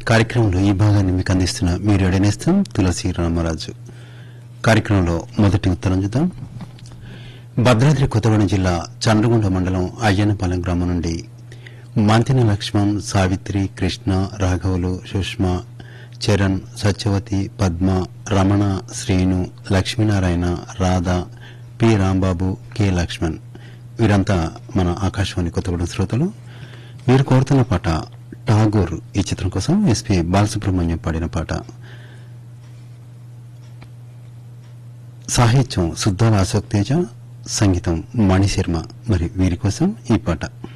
కార్యక్రమంలో ఈ భాగాన్ని మీకు అందిస్తున్న మీరు ఎడనేస్తాం తులసి రామరాజు కార్యక్రమంలో మొదటి ఉత్తరం చూద్దాం భద్రాద్రి కొత్తగూడెం జిల్లా చంద్రగుండ మండలం అయ్యన్నపాలెం గ్రామం నుండి మంతిన లక్ష్మణ్ సావిత్రి కృష్ణ రాఘవులు సుష్మ చరణ్ సత్యవతి పద్మ రమణ శ్రీను లక్ష్మీనారాయణ రాధ పి రాంబాబు కె లక్ష్మణ్ వీరంతా మన ఆకాశవాణి కొత్తగూడెం శ్రోతలు వీరు కోరుతున్న పాట ఠాగూర్ ఈ చిత్రం కోసం ఎస్పి బాలసుబ్రహ్మణ్యం పాడిన పాట సాహిత్యం సుద్దాల అశోక్ తేజ సంగీతం మణిశర్మ మరి వీరి కోసం ఈ పాట